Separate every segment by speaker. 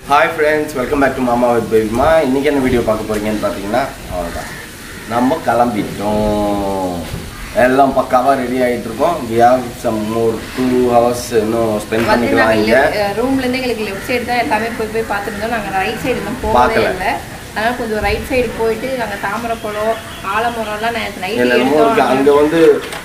Speaker 1: Hi friends welcome back to Mama with Babyma இன்றைக்கி என்ன video பார்க்க போகிறீங்கன்னு பார்த்தீங்கன்னா அவ்வளோதான் நம்ம கிளம்பிட்டோம் எல்லாம் பக்காவாக ரெடி ஆகிட்டு இருக்கோம் we have some more two hours இன்னும் ஸ்பெண்ட்
Speaker 2: வந்து
Speaker 1: பண்ணிக்கலாம்
Speaker 2: நாங்க
Speaker 1: இங்கே
Speaker 2: left- roomல இருந்து எங்களுக்கு லெஃப்ட் சைடு தான் எல்லாமே போய் போய் பார்த்துருந்தோம் நாங்க ரைட் சைடு இன்னும் போகவே
Speaker 1: பார்க்கல.
Speaker 2: இல்லை அதனால கொஞ்சம் ரைட் சைடு போயிட்டு நாங்க தாமரைப்பழம் ஆலமரம்லாம் நேற்று நைட்டு
Speaker 1: என்னென்னமோ இருக்கு
Speaker 2: எடுத்தோம்
Speaker 1: அங்கே வந்து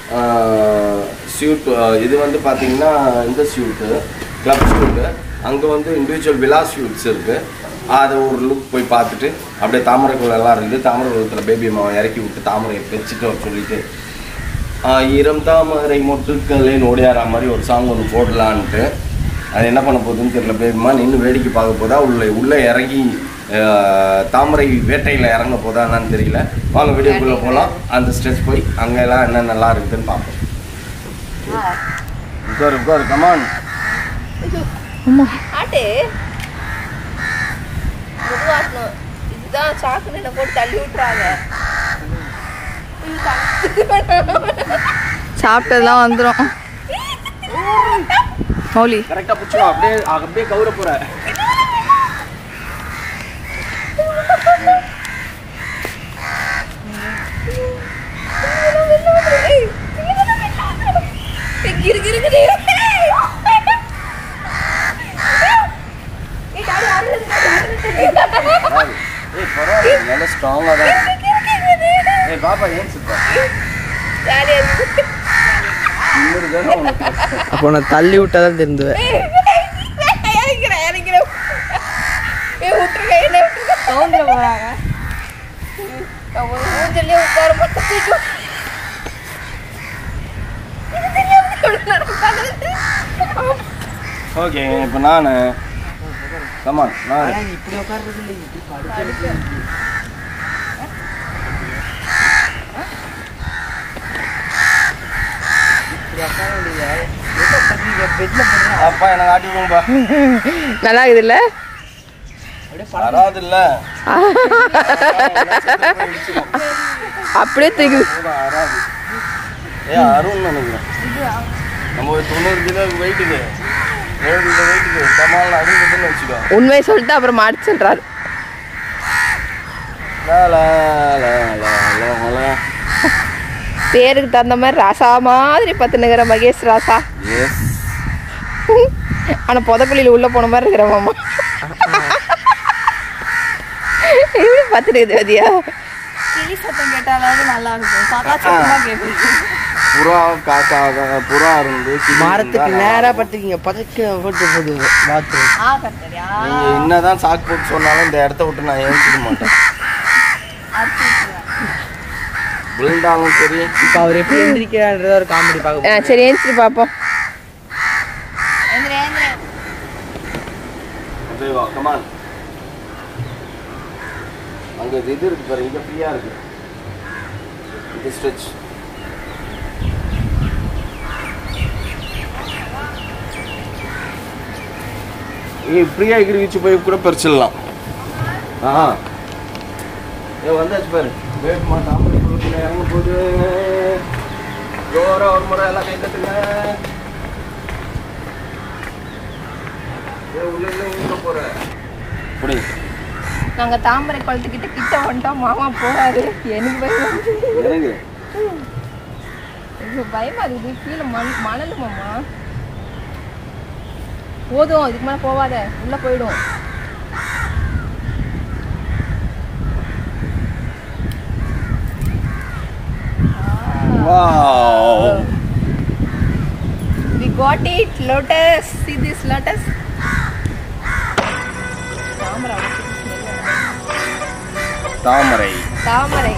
Speaker 1: ஷூட் இது வந்து பார்த்தீங்கன்னா இந்த ஷூட்டு கிளப் ஷூட்டு அங்கே வந்து இண்டிவிஜுவல் விலா ஷூட்ஸ் இருக்குது அதை ஒரு லுக் போய் பார்த்துட்டு அப்படியே தாமரைக்குள்ள எல்லாம் இருக்குது தாமரை குளத்தில் பேபி அம்மாவை இறக்கி விட்டு தாமரையை வச்சுட்டு வர சொல்லிட்டு ஆயிரம் தாமரை மொட்டுக்களே நோடியாரா மாதிரி ஒரு சாங் ஒன்று போடலான்ட்டு அது என்ன பண்ண போகுதுன்னு தெரியல பேபிமா நின்று வேடிக்கை பார்க்க போதா உள்ள உள்ளே இறங்கி ஆஹ், தாமரை வேட்டையில் இறங்க போதா என்னன்னு தெரியல வாங்க வீடியோக்குள்ளே போகலாம் அந்த ஸ்டெச் போய் அங்கே எல்லாம் என்ன நல்லா இருக்குதுன்னு பார்ப்போம் உட்காரு உட்காரு கமான்
Speaker 2: ஆட்டு மெதுவாட்டணும் இதுதான் சாக்குன்னு என்ன போட்டு தள்ளி விட்டுறாங்க
Speaker 3: சாப்பிட்டதெல்லாம் வந்துடும் மௌலி
Speaker 1: கரெக்டாக பிடிச்சிடும் அப்படியே அப்படியே கவுர போகிற
Speaker 2: கிரு கிரு கிரு
Speaker 1: ஏய் பரவாயில்ல நல்ல ஸ்ட்ராங்காக தான் இருக்கு. ஏய் பாப்பா ஏன் சுத்தா இன்னொரு தானே உனக்கு
Speaker 4: அப்போ நான் தள்ளி விட்டா தான் திருந்துவேன்
Speaker 2: இறங்கிறேன் இறங்கிறேன் ஏ விட்டுருங்க என்ன விட்டுருங்க சவுந்திர போறாங்க மூஞ்சல்லே உட்கார மாட்டேன்
Speaker 1: ஓகே இப்போ நான் கமான் நான்
Speaker 4: இப்படி உட்கார்றது இல்லை இப்படி படுக்கிறது இப்படி உட்கார வேண்டியது பெட்ல போடுறேன்
Speaker 1: அப்பா எனக்கு ஆட்டி விடுங்கப்பா
Speaker 3: நல்லா இருக்குது இல்ல
Speaker 1: வராது இல்ல
Speaker 3: அப்படியே தூக்கி
Speaker 1: வராது ஏ அருண் நினைக்கிறேன் நம்ம ஒரு தொண்ணூறு கிலோ வெயிட்டுக்கு ஏழு கிலோ வெயிட்டுக்கு கமால் அருண் வச்சுக்கோ
Speaker 3: உண்மையை சொல்லிட்டு அப்புறம் மாட்டு சொல்றாரு
Speaker 1: லா லா லா லா லா லா
Speaker 3: பேருக்கு தகுந்த மாதிரி ராசா மாதிரி பத்துனுங்கிற மகேஷ் ராசா
Speaker 1: எஸ்
Speaker 3: ஆனா புதக்குழியில உள்ள போன மாதிரி இருக்கிற மாமா இப்படி பத்துனுக்குது மதியா
Speaker 2: கிளி சத்தம் கேட்டாலாவது நல்லா இருக்கும் காக்கா சத்தமா கேட்கும்
Speaker 1: புறா காக்கா புறா இருந்து கிளி
Speaker 4: மரத்துக்கு
Speaker 1: இருந்தா
Speaker 4: நேரா படுத்துக்கிங்க பதக்க போட்டு போகுது பாத்ரூம்
Speaker 2: ஆ கத்தரியா
Speaker 1: நீங்க என்னதான் சாக்கு போட்டு சொன்னாலும் இந்த இடத்த விட்டு நான் ஏஞ்சிக்க மாட்டேன் விழுந்தாலும் சரி
Speaker 4: இப்போ அவர் எப்படி எந்திரிக்கிறான்றத ஒரு காமெடி பார்க்க
Speaker 3: ஆ, சரி ஏஞ்சிட்டு பார்ப்போம்
Speaker 2: ஏந்திர ஏந்திர
Speaker 1: அப்படியே வா கமான் அங்க இது இது இருக்கு பாரு இங்க ஃப்ரீயா இருக்கு இது ஸ்ட்ரெச் ஏய் ஃப்ரீயா எகிரிச்சு போய் கூட பறிச்சிடலாம் ஆ ஏ வந்தாச்சு பாரு வேகமா தாமரை குளத்துல இறங்க போகுது ஜோரா ஒரு முறை எல்லாம் கை தட்டுங்க ஏ உள்ள இல்லை எங்க போற இப்படி
Speaker 2: நாங்க தாமரை குளத்துக்கிட்ட கிட்ட வந்துட்டோம் மாமா போறாரு எனக்கு பயமா இருக்கு.
Speaker 1: இறங்கு
Speaker 2: எனக்கு பயமா இருக்குது கீழே மண் மணல் மாமா போதும் இதுக்கு மேல போவாத உள்ள போயிடும்
Speaker 1: Wow.
Speaker 2: We got it, lotus. See this lotus? தாமரை அவ்வளவு smell வருது.
Speaker 1: தாமரை
Speaker 2: தாமரை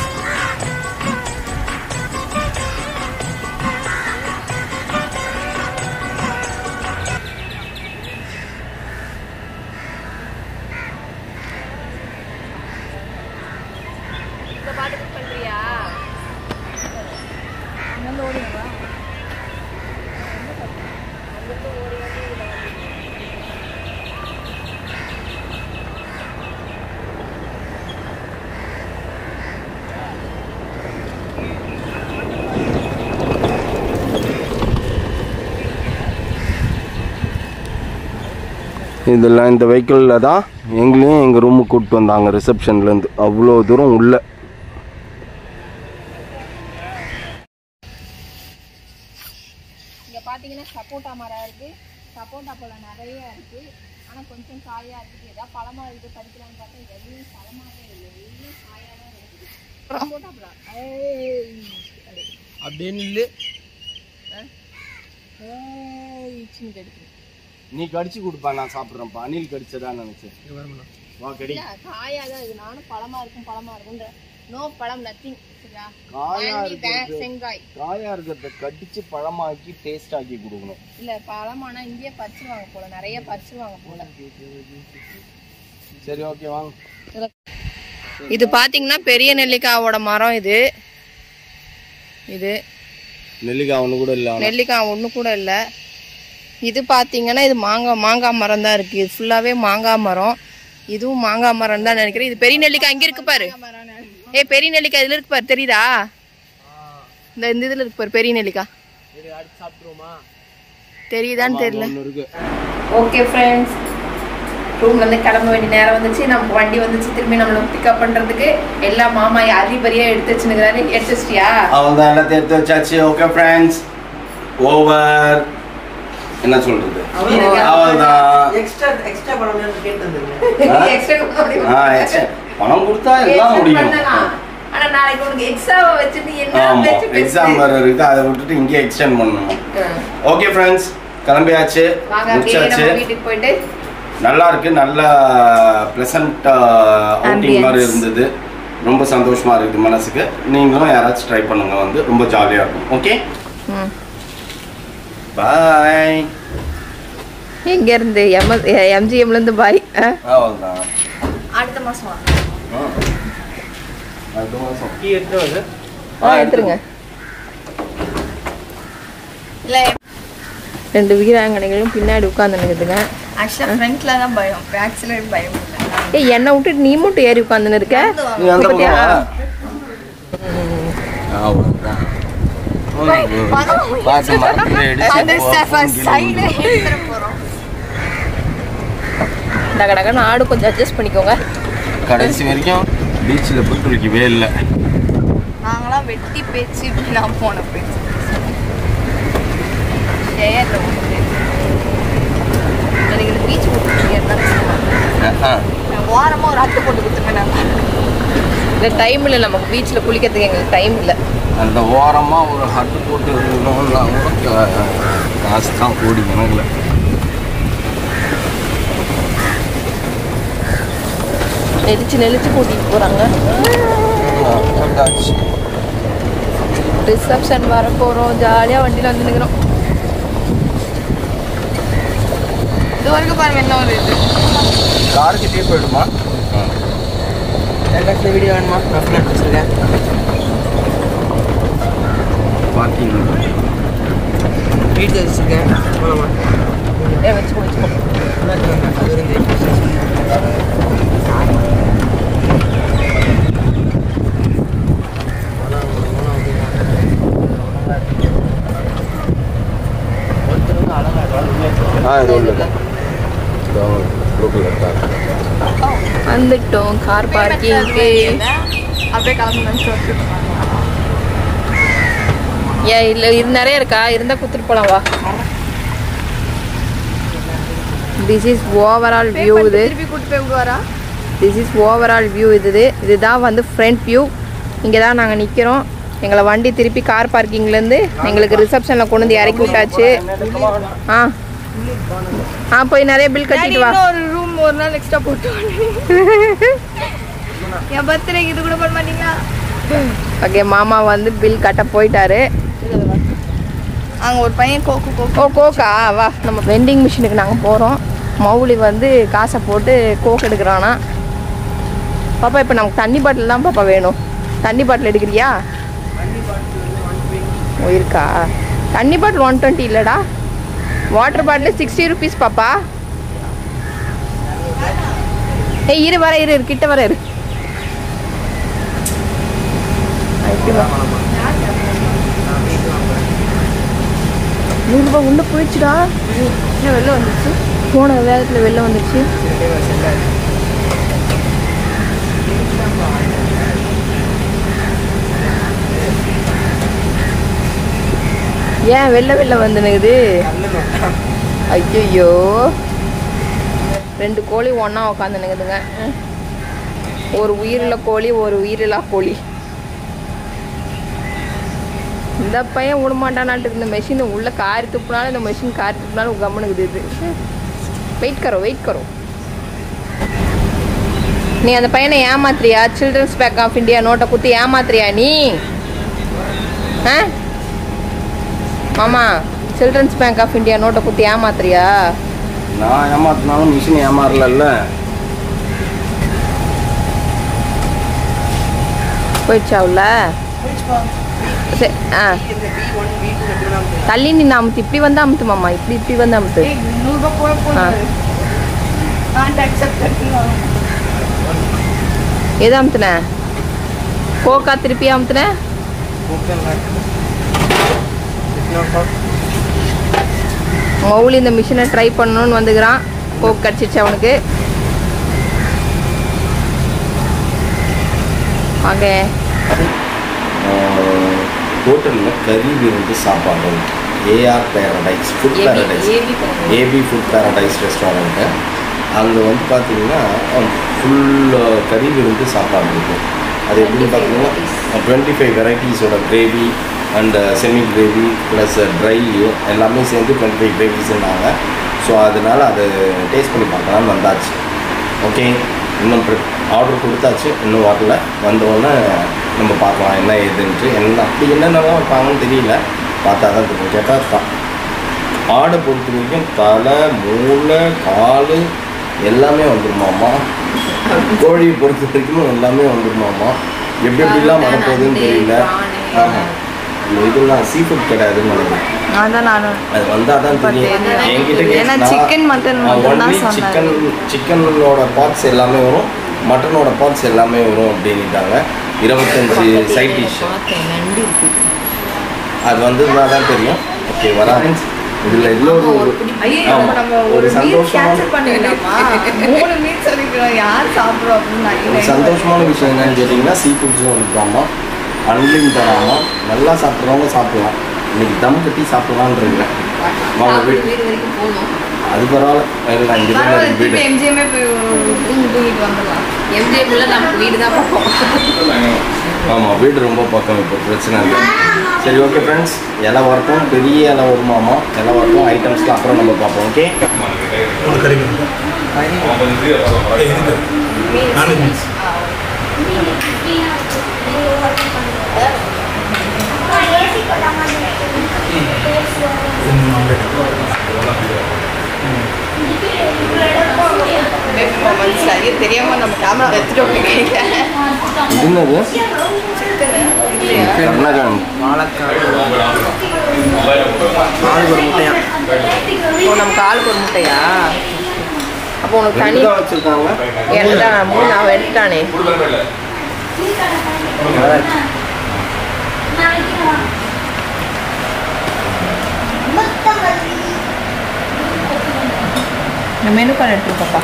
Speaker 2: இந்த பாட்டு book பண்றியா அங்கிருந்து ஓடிடுவா அங்கிருந்து ஓடி ஓடி இதுல வந்து
Speaker 1: இதெல்லாம் இந்த வெஹிக்கிளில் தான் எங்களையும் எங்கள் ரூமுக்கு கூப்பிட்டு வந்தாங்க ரிசப்ஷன்லேருந்து அவ்வளோ தூரம் உள்ள
Speaker 2: இங்கே பார்த்தீங்கன்னா சப்போட்டா மரம் இருக்குது சப்போட்டா பழம் நிறைய இருக்குது ஆனால் கொஞ்சம் காயாக இருக்குது ஏதாவது பழமாக இருக்குது பறிக்கலாம்னு பார்த்தா எதுவும் பழமாகவே இல்லை எல்லாம் காயாக தான் இருக்குது சப்போட்டா பழம் ஏய் அப்படி.
Speaker 4: அப்படின்னு இல்லை
Speaker 2: ஏய் சின்ன கடிக்கு
Speaker 1: நீ கடிச்சு கொடுப்பா நான் சாப்பிட்றேன்ப்பா அனில் கடிச்சதா நினச்சேன் வா கடி
Speaker 2: இல்லை காயாக தான் இருக்குது நானும் பழமாக இருக்கும் பழமாக இருக்குன்ற நோ பழம் நத்திங் சரியா
Speaker 1: காயா
Speaker 2: Only
Speaker 1: இருக்கிறது
Speaker 2: வே- செங்காய்
Speaker 1: காயா இருக்கிறத கடிச்சு பழமாக்கி டேஸ்ட் ஆக்கி கொடுக்கணும்
Speaker 2: இல்லை பழமானா இங்கேயே பறிச்சிருவாங்க போல நிறைய பறிச்சிருவாங்க போல
Speaker 1: சரி ஓகே வாங்க
Speaker 3: இது பார்த்தீங்கன்னா பெரிய நெல்லிக்காவோட மரம் இது இது
Speaker 1: நெல்லிக்காய் ஒன்று கூட இல்லை
Speaker 3: நெல்லிக்காய் ஒன்று கூட இல்லை இது பார்த்தீங்கன்னா இது மாங்காய் மாங்காய் மரம் தான் இருக்குது இது ஃபுல்லாகவே மாங்காய் மரம் இதுவும் மாங்காய் மரம் தான் நினைக்கிறேன் இது பெரிய நெல்லிக்காய் இங்கே இருக்கு பாரு ஏய் பெரிய நெல்லிக்காய் இதில் இருக்கு பாரு தெரியுதா இந்த இந்த இதில் இருக்கு பாரு பெரிய நெல்லிக்காய்
Speaker 4: அடுத்து சாப்பிட்ருவோமா
Speaker 3: தெரியுதான்னு தெரியல
Speaker 1: ஒன்று இருக்கு
Speaker 3: ஓகே ஃப்ரெண்ட்ஸ் ரூம்லேருந்து கிளம்ப வேண்டிய நேரம் வந்துச்சு நம்ம வண்டி வந்துச்சு திரும்பி நம்மளை பிக்கப் பண்ணுறதுக்கு எல்லா மாமா அரிபரியாக எடுத்து வச்சுனுக்கிறாரு எடுத்து வச்சிட்டியா
Speaker 1: அவள் தான் எல்லாத்தையும் எடுத்து வச்சாச்சு ஓகே ஃப்ரெண்ட்ஸ் ஓவர் என்ன சொல்றது அவள்தான்
Speaker 4: எக்ஸ்ட்ரா எக்ஸ்ட்ரா படம் கேட்டு வந்துருங்க
Speaker 3: எக்ஸ்ட்ரா
Speaker 1: ஆ extra. பணம் கொடுத்தா எல்லாம் முடியும்
Speaker 3: ஆனா நாளைக்கு உனக்கு எக்ஸாம் வச்சுட்டு என்ன
Speaker 1: ஆமா
Speaker 3: பேச்சு பேசுறது?
Speaker 1: எக்ஸாம் வேற இருக்கு அதை விட்டுட்டு இங்கே எக்ஸ்டெண்ட் பண்ணணும்
Speaker 3: ஆ.
Speaker 1: ஓகே ஃப்ரெண்ட்ஸ் கிளம்பியாச்சு
Speaker 3: வாங்க அப்படியே
Speaker 1: முடிச்சாச்சு
Speaker 3: நம்ம வீட்டுக்கு போயிட்டு
Speaker 1: நல்லா இருக்கு நல்ல ப்ளசண்ட் அவுட்டிங்
Speaker 3: Ambience.
Speaker 1: மாதிரி இருந்தது ரொம்ப சந்தோஷமா இருக்குது மனசுக்கு நீங்களும் யாராச்சும் ட்ரை பண்ணுங்க வந்து ரொம்ப ஜாலியாக இருக்கும் ஓகே
Speaker 3: ம்.
Speaker 1: பாய்
Speaker 3: எங்க இருந்து எம் எம்ஜிஎம்ல இருந்து பாய்
Speaker 1: அவ்வளோதான்
Speaker 2: அடுத்த மாசம் வா
Speaker 1: அடுத்த மாதம்
Speaker 4: கீ எடுத்து வந்து
Speaker 3: ஆ எடுத்துருங்க
Speaker 2: இல்லை
Speaker 3: ரெண்டு வீராங்கனைகளும் பின்னாடி உட்காந்துனுக்குதுங்க
Speaker 2: ஆக்சுவலாக ஃப்ரண்ட்ல தான் பயம் பேக்ஸில் பயம் இல்லை
Speaker 3: ஏய் என்னை விட்டுட்டு நீ மட்டும் ஏறி உட்காந்துன்னு இருக்க
Speaker 1: நீ அந்த
Speaker 3: பாத்தியா?
Speaker 1: பக்கம் அவ்வளோதான் பார்த்து மரத்துல
Speaker 2: அந்த
Speaker 1: இடிச்சு
Speaker 2: சைடு எடுத்துட போகிறோம்
Speaker 3: டக டகன்னு ஆடு கொஞ்சம் அட்ஜஸ்ட் பண்ணிக்கோங்க
Speaker 1: கடைசி வரைக்கும் பீச்சில் போய் குளிக்கவே இல்லை
Speaker 2: நாங்களாம் வெட்டி பேச்சு நான் போன பேச்சு சேரில் ஒன்று எனக்கு இந்த பீச் போட்டு ஓரமாக ஒரு அட்டை போட்டு கொடுத்துருங்க நான்
Speaker 3: இந்த டைம் இல்லை நமக்கு பீச்சில் குளிக்கிறதுக்கு எங்களுக்கு டைம் இல்லை
Speaker 1: அந்த ஓரமாக ஒரு ஹட்டு போட்டு இருக்கணும்னா கூட கா- காசு தான் கோடி கணக்கில்
Speaker 3: நெளிச்சு நெளிச்சு கூட்டிகிட்டு போகிறாங்க
Speaker 1: வந்தாச்சு
Speaker 3: ரிசப்ஷன் வர போகிறோம் ஜாலியாக வண்டியில் வந்து நிற்கிறோம்
Speaker 2: இது வரைக்கும் பாருங்க என்ன ஒரு இது
Speaker 1: காருக்கிட்டே போயிடுமா
Speaker 4: யாருக்காச்சும் வீடியோ வேணுமா நான் ஃப்ரெண்ட் வச்சுருக்கேன்
Speaker 1: பார்க்கிங்
Speaker 4: வீட்டில் வச்சுருக்கேன் ஆமாம்மா
Speaker 3: ஏ வச்சுக்கோ வச்சுக்கோ
Speaker 4: அது இருந்து ஒருத்தர் வந்து அழகா
Speaker 1: ஆ இது உள்ளது ப்ளூ கலர் கார்
Speaker 3: வந்துட்டோம் கார் பார்க்கிங்க்கு
Speaker 2: அப்படியே கிளம்புன்னு சொல்லிட்டு
Speaker 3: ஏன் இல்லை இது நிறைய இருக்கா இருந்தால் கொடுத்துட்டு போகலாம் வா திஸ் இஸ் ஓவரால் வியூ இது
Speaker 2: திருப்பி கூட்டு போய் விடுவாரா
Speaker 3: திஸ் இஸ் ஓவரால் வியூ இது இதுதான் வந்து ஃப்ரண்ட் வியூ இங்கே தான் நாங்கள் நிற்கிறோம் எங்களை வண்டி திருப்பி கார் பார்க்கிங்லேருந்து எங்களுக்கு ரிசப்ஷனில் கொண்டு வந்து இறக்கி விட்டாச்சு ஆ ஆ போய் நிறைய பில் கட்டிட்டு வா
Speaker 2: ஒரு ரூம் ஒரு நாள் எக்ஸ்ட்ரா போட்டு என் பர்த்டேக்கு இது கூட பண்ண மாட்டீங்களா
Speaker 3: ஓகே மாமா வந்து பில் கட்ட போயிட்டாரு
Speaker 2: அங்க ஒரு பையன் கோக்கு கோக்கு
Speaker 3: ஓ கோக்கா வா நம்ம வெண்டிங் மிஷினுக்கு நாங்கள் போகிறோம் மௌலி வந்து காசை போட்டு கோக் எடுக்கிறானா பாப்பா இப்போ நமக்கு தண்ணி பாட்டில் தான் பாப்பா வேணும் தண்ணி பாட்டில் எடுக்கிறியா ஓ இருக்கா தண்ணி பாட்டில் ஒன் டுவெண்ட்டி இல்லைடா வாட்டர் பாட்டில் சிக்ஸ்டி ருபீஸ் பாப்பா ஏய் இரு வர இரு இரு, கிட்ட வர இரு ஆ, இப்படி வா நூறுரூபா உள்ள போயிடுச்சுடா என்ன வெளில வந்துச்சு போன வேகத்தில் வெளில வந்துடுச்சு ஏன் வெளில வெளில வந்துனுக்குது ஐயோ ரெண்டு கோழி ஒன்றா உக்காந்துனுக்குதுங்க ஒரு உயிரில்ல கோழி ஒரு உயிரில்லா கோழி இந்த பையன் விடமாட்டானாட்டுக்கு இந்த மெஷின் உள்ள காரி துப்புனாலும் இந்த மெஷின் காரி துப்புனாலும் கம்முனுக்குது இது வெயிட் கரோ வெயிட் கரோ நீ அந்த பையனை ஏமாத்துறியா சில்ட்ரன்ஸ் பேங்க் ஆஃப் இந்தியா நோட்டை குத்தி ஏமாத்துறியா நீ ஆ மாமா சில்ட்ரன்ஸ் பேங்க் ஆஃப் இந்தியா நோட்டை குத்தி ஏமாத்துறியா
Speaker 1: நான் ஏமாத்தினாலும் மிஷின் ஏமாறல
Speaker 3: போயிடுச்சாவுல சரி ஆ தள்ளி நின்று அமுத்து இப்படி வந்து அமுத்து மாமா இப்படி இப்படி வந்து அமுத்து
Speaker 2: நூறுரூபா போட
Speaker 3: ஆ
Speaker 2: போகுது கான்ட் அக்செப்ட்
Speaker 3: எது அமுத்துன கோக்கா திருப்பி அமுத்துன மௌலி இந்த மிஷினை ட்ரை பண்ணணும்னு வந்துக்கிறான் கோக் கிடச்சிச்சு அவனுக்கு வாங்க
Speaker 1: ஹோட்டலில் கறி விருந்து சாப்பாடு AR paradise food
Speaker 3: AB
Speaker 1: paradise
Speaker 3: AB paradise.
Speaker 1: AB food paradise restaurant அங்கே வந்து பார்த்தீங்கன்னா ஃபுல் கறி விருந்து சாப்பாடு இருக்கும் அது எப்படின்னு பார்த்தீங்கன்னா டுவெண்ட்டி ஃபைவ் வெரைட்டிஸோட gravy and semi gravy plus dry எல்லாமே சேர்ந்து டுவெண்ட்டி ஃபைவ் கிரேவிஸ்னாங்க ஸோ அதனால் அதை டேஸ்ட் பண்ணி பார்க்கலாம்னு வந்தாச்சு ஓகே இன்னும் ஆர்டர் கொடுத்தாச்சு இன்னும் வரல வந்தோடனே நம்ம பார்க்கலாம் என்ன ஏதுன்ட்டு என்ன அப்படி என்னென்னலாம் வைப்பாங்கன்னு தெரியல பார்த்தா தான் தெரியும் கேட்டால் தான் ஆடை பொறுத்த வரைக்கும் தலை மூளை கால் எல்லாமே வந்துருமாம்மா கோழியை பொறுத்த வரைக்கும் எல்லாமே வந்துருமாம்மா எப்படி எப்படிலாம் வரப்போகுதுன்னு தெரியல ஆமாம் இதெல்லாம் சீ ஃபுட் கிடையாதுன்னு நினைக்கிறேன்
Speaker 3: அதான் நானும்
Speaker 1: அது வந்தால் தான் தெரியும் என்கிட்ட
Speaker 3: ஏன்னா
Speaker 1: கேட்டா,
Speaker 3: chicken, mutton
Speaker 1: ஆ,
Speaker 3: மட்டும் தான்
Speaker 1: only
Speaker 3: சொன்னாங்க.
Speaker 1: chicken சிக்கனோட பார்ட்ஸ் எல்லாமே வரும் மட்டனோட பார்ட்ஸ் எல்லாமே வரும் அப்படின்ட்டாங்க இருபத்தஞ்சி சைட் டிஷ்
Speaker 3: நண்டு இருக்கு
Speaker 1: அது வந்ததுனா தான் தெரியும் ஓகே வரா இதில் இன்னொரு ஒரு ஆமா, ஒரு சந்தோஷமான
Speaker 2: பண்ணிடலாமா மூணு மீன் சொல்லிக்கிறோம் யார் சாப்பிடுறோம் அப்படின்னு
Speaker 1: ஒரு
Speaker 2: நான்
Speaker 1: சந்தோஷமான விஷயம் என்னன்னு கேட்டிங்கன்னா சீ ஃபுட்ஸும் வந்துட்டாமா அன்லிமிட்டட் ஆமாம் நல்லா சாப்பிட்றவங்க சாப்பிடலாம் இன்னைக்கு தம் கட்டி சாப்பிடலான்னு இருக்கேன் வாங்க வீட்டு
Speaker 3: வீடு வரைக்கும் போகணும்
Speaker 1: அது பரவாயில்ல இல்லை இங்கே தான்
Speaker 2: பரவாயில்ல
Speaker 1: இருக்கு
Speaker 2: திருப்பி
Speaker 1: வீடு
Speaker 2: எம்ஜிஎம்ஏ போய் தூங்கி தூங்கிட்டு வந்துடலாம்
Speaker 3: எம்ஜிஎம்ல நமக்கு வீடு தான் பார்ப்போம்
Speaker 1: ஆமாம் வீடு ரொம்ப பக்கம் இப்போ பிரச்சனை இல்லை சரி ஓகே ஃப்ரெண்ட்ஸ் இலை வரட்டும் பெரிய இலை வருமாமா இலை வரட்டும் ஐட்டம்ஸ்லாம் அப்புறம் நம்ம பார்ப்போம் ஓகே
Speaker 3: சரியா தெரியாம நம்ம கேமரா வச்சுட்டு போயிருக்கீங்க
Speaker 1: இது என்னது கர்நாடகன்
Speaker 4: நாளைக்கு ஒரு முட்டையா
Speaker 3: இப்போ நமக்கு ஆளுக்கு ஒரு முட்டையா அப்போ உனக்கு தனி
Speaker 1: தான் வச்சுருக்காங்க
Speaker 3: எடுத்தான் மூணு அவன் எடுத்துட்டானே இந்த மெனு கார்டு எடுத்துருக்கப்பா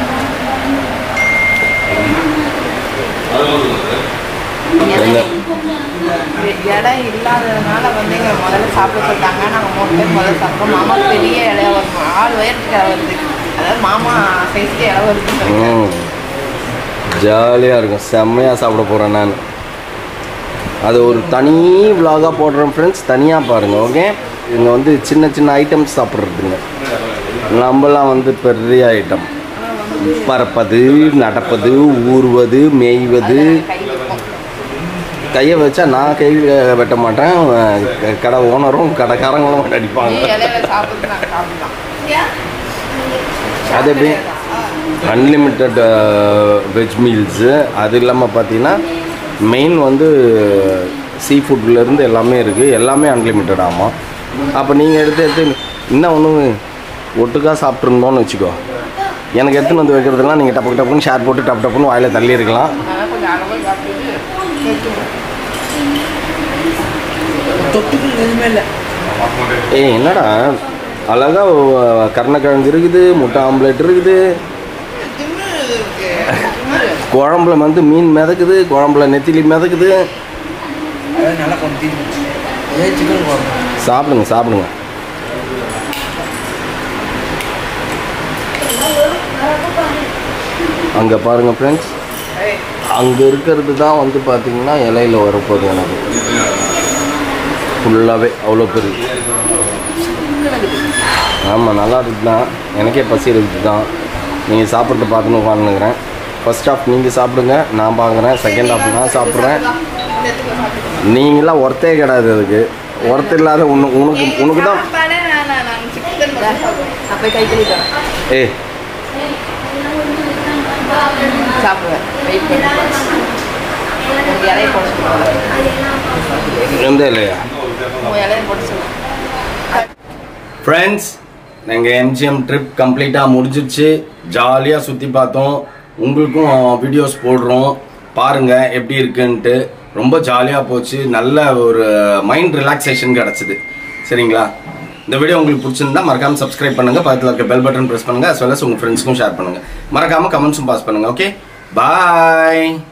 Speaker 3: இடம் இல்லாததுனால வந்து எங்களை முதல்ல சாப்பிட சொல்லிட்டாங்க நாங்கள் மூணு பேர் முதல்ல சாப்பிட்டோம் மாமா பெரிய இலையா வரும் ஆள் உயரத்துக்கு இலை வருது அதாவது மாமா சைஸ்க்கு இலை வருதுன்னு சொல்லிட்டாங்க.
Speaker 1: ம் ஜாலியாக இருக்கும் செம்மையாக சாப்பிட போகிறேன் நான் அது ஒரு தனி vlog-ஆ போடுறேன் ஃப்ரெண்ட்ஸ் தனியாக பாருங்கள் ஓகே இங்கே வந்து சின்ன சின்ன ஐட்டம்ஸ் சாப்பிட்றதுங்க நம்மலாம் வந்து பெரிய ஐட்டம் பறப்பது நடப்பது ஊறுவது மேய்வது
Speaker 3: கை வைப்போம்.
Speaker 1: கையை வச்சா நான் கை வெட்ட மாட்டேன் க- கடை ஓனரும் கடைக்காரங்களும்
Speaker 3: நீ
Speaker 1: அடிப்பாங்க
Speaker 3: இலையில சாப்பிட்டு நாங்கள் சாப்பிடலாம்
Speaker 1: அது எப்படி அன்லிமிட்டெட் வெஜ் மீல்ஸு அது இல்லாமல் பார்த்தீங்கன்னா மெயின் வந்து சீ ஃபுட்லேருந்து எல்லாமே இருக்குது எல்லாமே அன்லிமிட்டட் ஆமாம் அப்போ நீங்கள் எடுத்து எடுத்து இன்னும் ஒன்று ஒட்டுக்காக சாப்பிட்ருந்தோன்னு வச்சுக்கோ எனக்கு எடுத்துன்னு வந்து வைக்கிறதுலாம் நீங்கள் டப்பு டப்புன்னு ஷேர் போட்டு டப்பு டப்புன்னு வாயில் தள்ளி இருக்கலாம்
Speaker 3: அதனால் கொஞ்சம் அளவு சாப்பிட்டுட்டு எடுத்துக்கணும்.
Speaker 4: தொட்டுக்கு எதுவுமே இல்லை
Speaker 1: ஏய் என்னடா அழகா அஹ், கருணக்கிழங்கு இருக்குது முட்டை ஆம்லேட் இருக்குது குழம்புல வந்து மீன் மிதக்குது குழம்புல நெத்திலி மிதக்குது
Speaker 4: அதான் நல்லா கொஞ்சம் தீர்ந்து இதே சிக்கன் குழம்பு
Speaker 1: சாப்பிடுங்க சாப்பிடுங்க அங்கே பாருங்க ஃப்ரெண்ட்ஸ் அங்கே இருக்கிறது தான் வந்து பார்த்தீங்கன்னா இலையில வரப்போகுது எனக்கு ஃபுல்லாகவே அவ்வளோ பெரிய ஆமாம் நல்லா இருக்குது தான் எனக்கே பசி இருக்குது தான் நீங்கள் சாப்பிட்டு பார்த்துன்னு உட்காந்துக்கிறேன் ஃபர்ஸ்ட் ஹாஃப் நீங்கள் சாப்பிடுங்க நான் பார்க்குறேன் செகண்ட் ஹாஃப் நான் சாப்பிட்றேன் நீங்களாம் ஒர்த்தே கிடையாது அதுக்கு ஒர்த்து இல்லாத உன்னு உனக்கு உனக்கு தான்
Speaker 3: அப்போ கை கழுவிட்டேன்
Speaker 1: ஏ
Speaker 3: சாப்பிடுவேன் வெயிட் பண்ணி உங்கள் இலையை போட சொல்லுவாங்க
Speaker 1: எந்த இல்லையா
Speaker 3: உங்கள் இலையை போட சொல்லுவாங்க
Speaker 1: ஃப்ரெண்ட்ஸ் நாங்கள் எம்ஜிஎம் ட்ரிப் கம்ப்ளீட்டாக முடிஞ்சிடுச்சு ஜாலியாக சுற்றி பார்த்தோம் உங்களுக்கும் வீடியோஸ் போடுறோம் பாருங்கள் எப்படி இருக்குன்ட்டு ரொம்ப ஜாலியாக போச்சு நல்ல ஒரு மைண்ட் ரிலாக்ஸேஷன் கிடச்சிது சரிங்களா இந்த வீடியோ உங்களுக்கு பிடிச்சிருந்தா மறக்காம சப்ஸ்கிரைப் பண்ணுங்க பக்கத்தில் இருக்க பெல் பட்டன் ப்ரெஸ் பண்ணுங்க as well as உங்க ஃப்ரெண்ட்ஸ்க்கும் ஷேர் பண்ணுங்க மறக்காம கமெண்ட்ஸும் பாஸ் பண்ணுங்க ஓகே பாய்